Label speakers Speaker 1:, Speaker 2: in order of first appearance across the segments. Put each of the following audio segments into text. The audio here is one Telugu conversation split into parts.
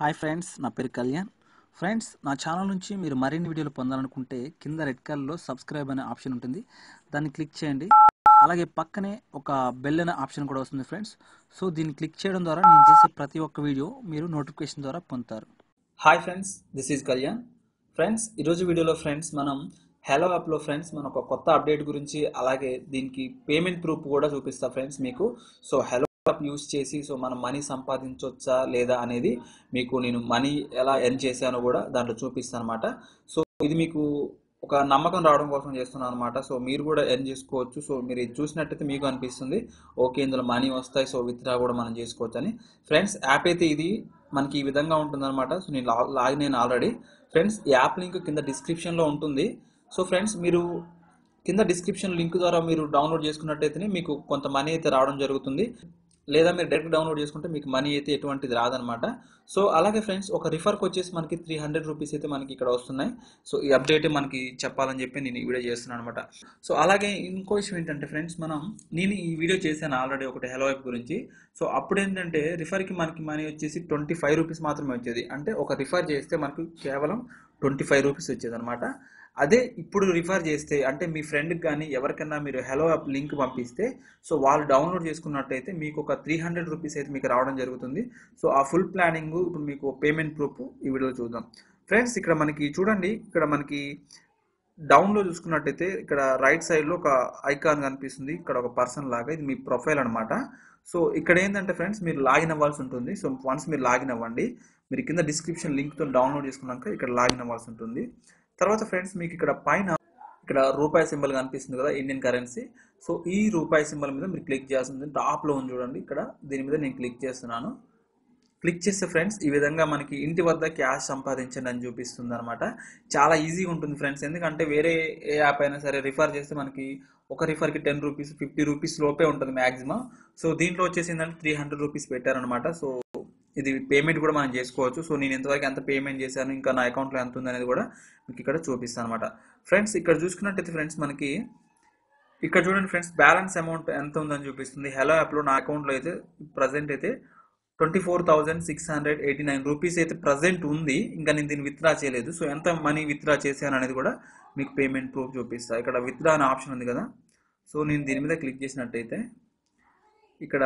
Speaker 1: హాయ్ ఫ్రెండ్స్ నా పేరు కళ్యాణ్ ఫ్రెండ్స్ నా ఛానల్ నుంచి మీరు మరిన్ని వీడియోలు పొందాలనుకుంటే కింద రెడ్ కలర్లో సబ్స్క్రైబ్ అనే ఆప్షన్ ఉంటుంది దాన్ని క్లిక్ చేయండి అలాగే పక్కనే ఒక బెల్ అనే ఆప్షన్ కూడా వస్తుంది ఫ్రెండ్స్ సో దీన్ని క్లిక్ చేయడం ద్వారా నేను చేసే ప్రతి ఒక్క వీడియో మీరు నోటిఫికేషన్ ద్వారా పొందుతారు
Speaker 2: hi friends this is Kalyan friends ఈరోజు వీడియోలో ఫ్రెండ్స్ మనం హలో యాప్లో ఫ్రెండ్స్ మన ఒక కొత్త అప్డేట్ గురించి అలాగే దీనికి పేమెంట్ ప్రూఫ్ కూడా చూపిస్తా ఫ్రెండ్స్ మీకు సో హలో యాప్ యూస్ చేసి సో మనం మనీ సంపాదించవచ్చా లేదా అనేది మీకు నేను మనీ ఎలా ఎర్న్ చేశానో కూడా దాంట్లో చూపిస్తాను అనమాట సో ఇది మీకు ఒక నమ్మకం రావడం కోసం చేస్తున్నాను అనమాట సో మీరు కూడా ఎర్న్ చేసుకోవచ్చు సో మీరు ఇది చూసినట్టయితే మీకు అనిపిస్తుంది ఓకే ఇందులో మనీ వస్తాయి సో విత్డ్రా కూడా మనం చేసుకోవచ్చు అని ఫ్రెండ్స్ యాప్ అయితే ఇది మనకి ఈ విధంగా ఉంటుందన్నమాట సో నేను లా- లాగిన్ అయిన ఆల్రెడీ ఫ్రెండ్స్ ఈ యాప్ లింక్ కింద డిస్క్రిప్షన్లో ఉంటుంది సో ఫ్రెండ్స్ మీరు కింద డిస్క్రిప్షన్ లింక్ ద్వారా మీరు డౌన్లోడ్ చేసుకున్నట్టయితేనే మీకు కొంత మనీ అయితే రావడం జరుగుతుంది లేదా మీరు డైరెక్ట్ డౌన్లోడ్ చేసుకుంటే మీకు మనీ అయితే ఎటువంటిది రాదనమాట సో అలాగే ఫ్రెండ్స్ ఒక రిఫర్కి వచ్చేసి మనకి త్రీ హండ్రెడ్ రూపీస్ అయితే మనకి ఇక్కడ వస్తున్నాయి సో ఈ అప్డేట్ మనకి చెప్పాలని చెప్పి నేను ఈ వీడియో చేస్తున్నాను అనమాట సో అలాగే ఇంకో విషయం ఏంటంటే ఫ్రెండ్స్ మనం నేను ఈ వీడియో చేశాను ఆల్రెడీ ఒకటి హెలో యాప్ గురించి సో అప్పుడు ఏంటంటే రిఫర్కి మనకి మనీ వచ్చేసి ట్వంటీ ఫైవ్ రూపీస్ మాత్రమే వచ్చేది అంటే ఒక రిఫర్ చేస్తే మనకు కేవలం ట్వంటీ ఫైవ్ రూపీస్ వచ్చేది అనమాట అదే ఇప్పుడు రిఫర్ చేస్తే అంటే మీ ఫ్రెండ్కి కానీ ఎవరికైనా మీరు హెలో యాప్ లింక్ పంపిస్తే సో వాళ్ళు డౌన్లోడ్ చేసుకున్నట్టయితే మీకు ఒక త్రీ హండ్రెడ్ రూపీస్ అయితే మీకు రావడం జరుగుతుంది సో ఆ ఫుల్ ప్లానింగ్ ఇప్పుడు మీకు పేమెంట్ ప్రూఫ్ ఈ వీడియోలో చూద్దాం ఫ్రెండ్స్ ఇక్కడ మనకి చూడండి ఇక్కడ మనకి డౌన్లో చూసుకున్నట్టయితే ఇక్కడ రైట్ సైడ్లో ఒక ఐకాన్ కనిపిస్తుంది ఇక్కడ ఒక పర్సన్ లాగా ఇది మీ ప్రొఫైల్ అనమాట సో ఇక్కడ ఏంటంటే ఫ్రెండ్స్ మీరు లాగిన్ అవ్వాల్సి ఉంటుంది సో వన్స్ మీరు లాగిన్ అవ్వండి మీరు కింద డిస్క్రిప్షన్ లింక్తో డౌన్లోడ్ చేసుకున్నాక ఇక్కడ లాగిన్ అవ్వాల్సి ఉంటుంది తర్వాత ఫ్రెండ్స్ మీకు ఇక్కడ పైన ఇక్కడ రూపాయి సింబల్ కనిపిస్తుంది కదా ఇండియన్ కరెన్సీ సో ఈ రూపాయి సింబల్ మీద మీరు క్లిక్ చేయాల్సింది టాప్లో ఉంది చూడండి ఇక్కడ దీని మీద నేను క్లిక్ చేస్తున్నాను క్లిక్ చేస్తే ఫ్రెండ్స్ ఈ విధంగా మనకి ఇంటి వద్ద క్యాష్ సంపాదించండి అని చూపిస్తుంది అనమాట చాలా ఈజీగా ఉంటుంది ఫ్రెండ్స్ ఎందుకంటే వేరే ఏ యాప్ అయినా సరే రిఫర్ చేస్తే మనకి ఒక రిఫర్కి టెన్ రూపీస్ ఫిఫ్టీ రూపీస్ లోపే ఉంటుంది మ్యాక్సిమం సో దీంట్లో వచ్చేసి ఏంటంటే త్రీ హండ్రెడ్ రూపీస్ పెట్టారనమాట సో ఇది పేమెంట్ కూడా మనం చేసుకోవచ్చు సో నేను ఎంతవరకు ఎంత పేమెంట్ చేశాను ఇంకా నా అకౌంట్లో ఎంత ఉంది అనేది కూడా మీకు ఇక్కడ చూపిస్తాను అనమాట ఫ్రెండ్స్ ఇక్కడ చూసుకున్నట్టయితే ఫ్రెండ్స్ మనకి ఇక్కడ చూడండి ఫ్రెండ్స్ బ్యాలెన్స్ అమౌంట్ ఎంత ఉందని చూపిస్తుంది హెలో యాప్లో నా అకౌంట్లో అయితే ప్రజెంట్ అయితే twenty four thousand six hundred eighty nine rupees అయితే ప్రజెంట్ ఉంది ఇంకా నేను దీన్ని విత్డ్రా చేయలేదు సో ఎంత మనీ విత్డ్రా చేశాను అనేది కూడా మీకు పేమెంట్ ప్రూఫ్ చూపిస్తా ఇక్కడ విత్డ్రా అనే ఆప్షన్ ఉంది కదా సో నేను దీని మీద క్లిక్ చేసినట్టయితే ఇక్కడ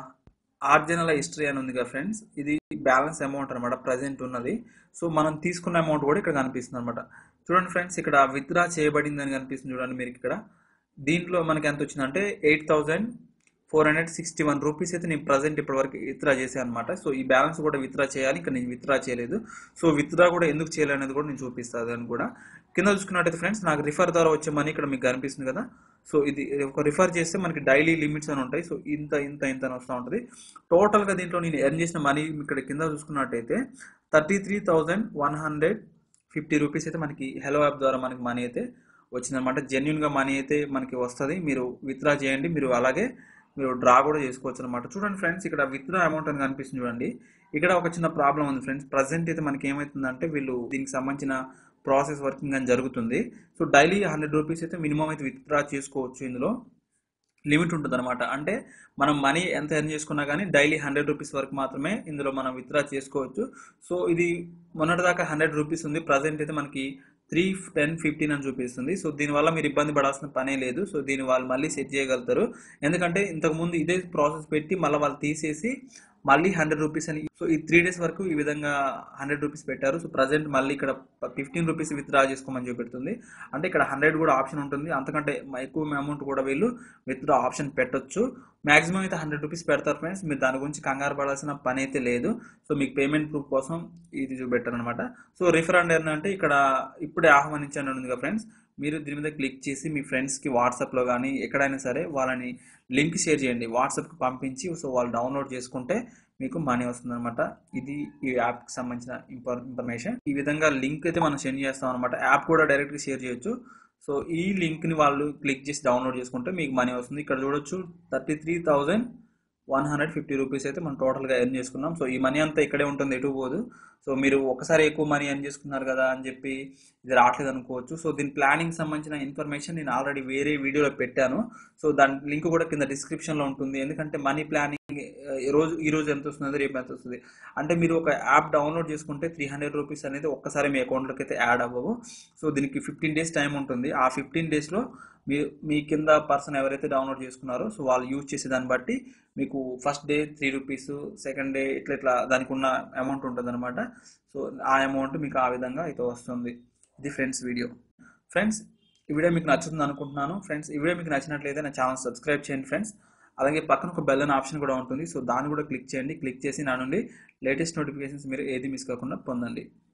Speaker 2: ఆర్జినల్ హిస్టరీ అని ఉంది కదా ఫ్రెండ్స్ ఇది బ్యాలెన్స్ అమౌంట్ అనమాట ప్రజెంట్ ఉన్నది సో మనం తీసుకున్న అమౌంట్ కూడా ఇక్కడ కనిపిస్తుంది అనమాట చూడండి ఫ్రెండ్స్ ఇక్కడ విత్డ్రా చేయబడింది అని కనిపిస్తుంది చూడండి మీరు ఇక్కడ దీంట్లో మనకి ఎంత వచ్చిందంటే eight thousand four hundred sixty one rupees అయితే నేను ప్రజెంట్ ఇప్పటివరకు విత్డ్రా చేశాను అనమాట సో ఈ బ్యాలెన్స్ కూడా విత్డ్రా చేయాలి ఇంకా నేను విత్డ్రా చేయలేదు సో విత్డ్రా కూడా ఎందుకు చేయలేదు అనేది కూడా నేను చూపిస్తాను అని కూడా కింద చూసుకున్నట్టయితే ఫ్రెండ్స్ నాకు రిఫర్ ద్వారా వచ్చే మనీ ఇక్కడ మీకు కనిపిస్తుంది కదా సో ఇది ఒక రిఫర్ చేస్తే మనకి డైలీ లిమిట్స్ అని ఉంటాయి సో ఇంత ఇంత ఇంత అని వస్తూ ఉంటుంది టోటల్గా దీంట్లో నేను ఎర్న్ చేసిన మనీ ఇక్కడ కింద చూసుకున్నట్టయితే thirty three thousand one hundred fifty rupees అయితే మనకి హెలో యాప్ ద్వారా మనకి మనీ అయితే వచ్చిందనమాట జెన్యున్గా మనీ అయితే మనకి వస్తుంది మీరు విత్డ్రా చేయండి మీరు అలాగే మీరు డ్రా కూడా చేసుకోవచ్చు అనమాట చూడండి ఫ్రెండ్స్ ఇక్కడ విత్డ్రా అమౌంట్ అని కనిపిస్తుంది చూడండి ఇక్కడ ఒక చిన్న ప్రాబ్లం ఉంది ఫ్రెండ్స్ ప్రజెంట్ అయితే మనకి ఏమవుతుందంటే వీళ్ళు దీనికి సంబంధించిన ప్రాసెస్ వర్కింగ్ అని జరుగుతుంది సో డైలీ హండ్రెడ్ రూపీస్ అయితే మినిమం అయితే విత్డ్రా చేసుకోవచ్చు ఇందులో లిమిట్ ఉంటుంది అనమాట అంటే మనం మనీ ఎంత ఎర్న్ చేసుకున్నా కానీ డైలీ హండ్రెడ్ రూపీస్ వరకు మాత్రమే ఇందులో మనం విత్డ్రా చేసుకోవచ్చు సో ఇది మొన్నటిదాకా హండ్రెడ్ రూపీస్ ఉంది ప్రజెంట్ అయితే మనకి త్రీ టెన్ ఫిఫ్టీన్ అని చూపిస్తుంది సో దీనివల్ల మీరు ఇబ్బంది పడాల్సిన పనే లేదు సో దీన్ని వాళ్ళు మళ్ళీ సెట్ చేయగలుగుతారు ఎందుకంటే ఇంతకుముందు ఇదే ప్రాసెస్ పెట్టి మళ్ళీ వాళ్ళు తీసేసి మళ్ళీ హండ్రెడ్ రూపీస్ అని సో ఈ త్రీ డేస్ వరకు ఈ విధంగా హండ్రెడ్ రూపీస్ పెట్టారు సో ప్రజెంట్ మళ్ళీ ఇక్కడ ఫిఫ్టీన్ రూపీస్ విత్డ్రా చేసుకోమని చూపెడుతుంది అంటే ఇక్కడ హండ్రెడ్ కూడా ఆప్షన్ ఉంటుంది అంతకంటే ఎక్కువ అమౌంట్ కూడా వీళ్ళు విత్డ్రా ఆప్షన్ పెట్టొచ్చు మాక్సిమం అయితే హండ్రెడ్ రూపీస్ పెడతారు ఫ్రెండ్స్ మీరు దాని గురించి కంగారు పడాల్సిన పని అయితే లేదు సో మీకు పేమెంట్ ప్రూఫ్ కోసం ఇది చూపెట్టారు అనమాట సో రిఫర్ అండ్ ఎర్న్ అంటే ఇక్కడ ఇప్పుడే ఆహ్వానించండి ఉంది కదా ఫ్రెండ్స్ మీరు దీని మీద క్లిక్ చేసి మీ ఫ్రెండ్స్కి వాట్సాప్లో కానీ ఎక్కడైనా సరే వాళ్ళని లింక్ షేర్ చేయండి వాట్సాప్కి పంపించి సో వాళ్ళు డౌన్లోడ్ చేసుకుంటే మీకు మనీ వస్తుంది అనమాట ఇది ఈ యాప్కి సంబంధించిన ఇంఫర్ ఇన్ఫర్మేషన్ ఈ విధంగా లింక్ అయితే మనం సెండ్ చేస్తాం అనమాట యాప్ కూడా డైరెక్ట్గా షేర్ చేయొచ్చు సో ఈ లింక్ని వాళ్ళు క్లిక్ చేసి డౌన్లోడ్ చేసుకుంటే మీకు మనీ వస్తుంది ఇక్కడ చూడొచ్చు thirty three thousand one hundred fifty rupees అయితే మనం టోటల్గా ఎర్న్ చేసుకున్నాం సో ఈ మనీ అంతా ఇక్కడే ఉంటుంది ఎటు పోదు సో మీరు ఒకసారి ఎక్కువ మనీ ఎర్న్ చేసుకున్నారు కదా అని చెప్పి ఇది రావట్లేదు అనుకోవచ్చు సో దీని ప్లానింగ్ సంబంధించిన ఇన్ఫర్మేషన్ నేను ఆల్రెడీ వేరే వీడియోలో పెట్టాను సో దాని లింక్ కూడా కింద డిస్క్రిప్షన్లో ఉంటుంది ఎందుకంటే మనీ ప్లానింగ్ ఈ రోజు ఈ రోజు ఎంత వస్తుంది రేపు ఎంత వస్తుంది అంటే మీరు ఒక యాప్ డౌన్లోడ్ చేసుకుంటే త్రీ హండ్రెడ్ రూపీస్ అనేది ఒక్కసారి మీ అకౌంట్లోకి అయితే యాడ్ అవ్వవు సో దీనికి ఫిఫ్టీన్ డేస్ టైం ఉంటుంది ఆ ఫిఫ్టీన్ డేస్లో మీ మీ కింద పర్సన్ ఎవరైతే డౌన్లోడ్ చేసుకున్నారో సో వాళ్ళు యూజ్ చేసే దాన్ని బట్టి మీకు first day three rupees second day ఇట్లా ఇట్లా దానికి ఉన్న అమౌంట్ ఉంటుంది అనమాట సో ఆ అమౌంట్ మీకు ఆ విధంగా అయితే వస్తుంది ఇది ఫ్రెండ్స్ వీడియో ఫ్రెండ్స్ ఈ వీడియో మీకు నచ్చుతుంది అనుకుంటున్నాను ఫ్రెండ్స్ ఈ వీడియో మీకు నచ్చినట్లయితే నా ఛానల్ సబ్స్క్రైబ్ చేయండి ఫ్రెండ్స్ అలాగే పక్కన ఒక బెల్ అనే ఆప్షన్ కూడా ఉంటుంది సో దాన్ని కూడా క్లిక్ చేయండి క్లిక్ చేసి నా నుండి లేటెస్ట్ నోటిఫికేషన్స్ మీరు ఏది మిస్ కాకుండా పొందండి